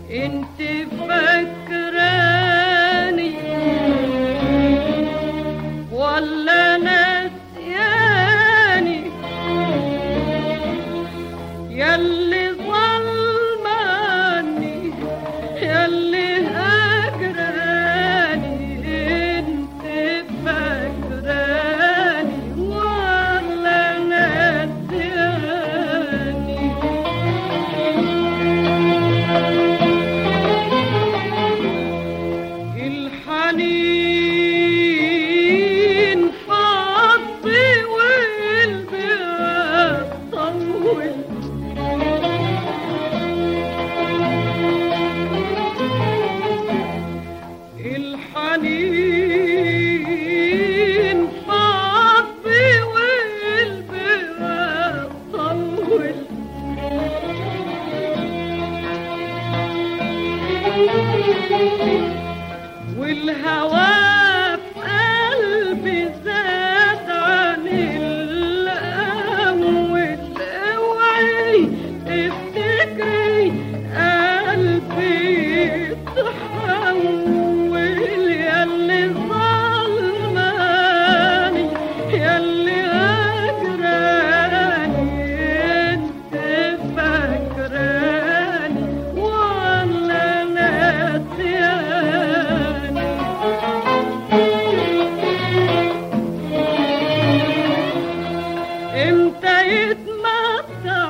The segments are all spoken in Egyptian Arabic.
انت فاكراني ولا نسياني ياللي ظلماني ياللي هجراني انت فاكراني ولا نسياني الحنين فضي والباب طول الحنين فضي والباب طول والهوى في قلبي زاد عن الأول اوعي افتكري قلبي تحول ياللي ظلماني ياللي هجراني انت فاكراني ولا ناسياني امتى يتمتع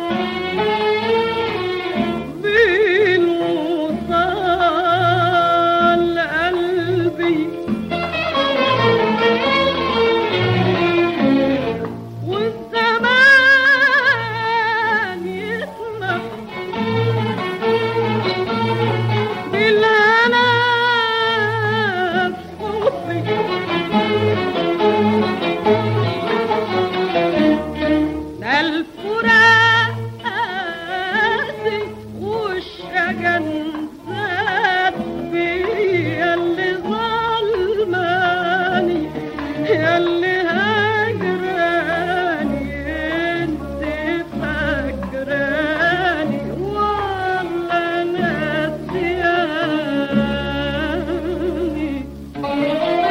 بالوصال قلبي والزمان يسمح بالهنا في ده الفراق قاسي والشجن زاد بيا اللي ظلماني ياللي هجراني انت فاكراني ولا ناسياني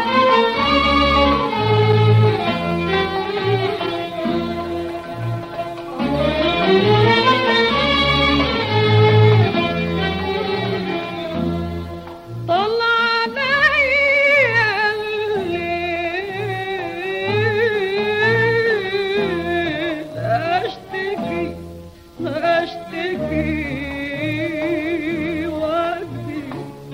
طلع عليا الليل اشتكي اشتكي واكذب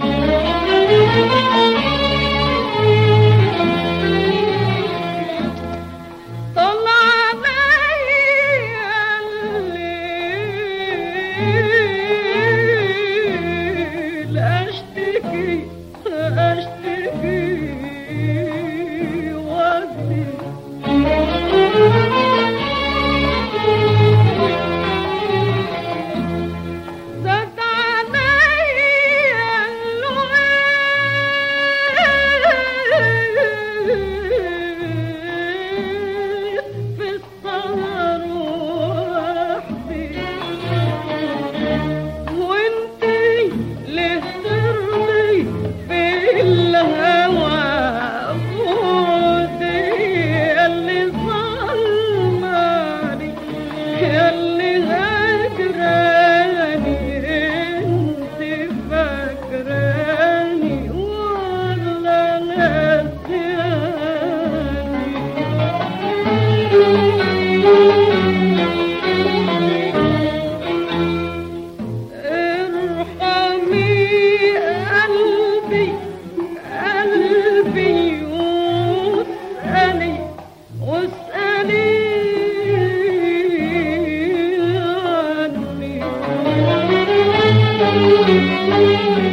طلع عليا الليل اشتكي اشتكي واكذب زاد عليا الليل في السهر وحدي وانتي ليه ترمي في الهوى خدي اللي ظلماني اللي هجراني انت فاكراني ولا ناسياني ارحمي قلبي قلبي واسألي واسألي عني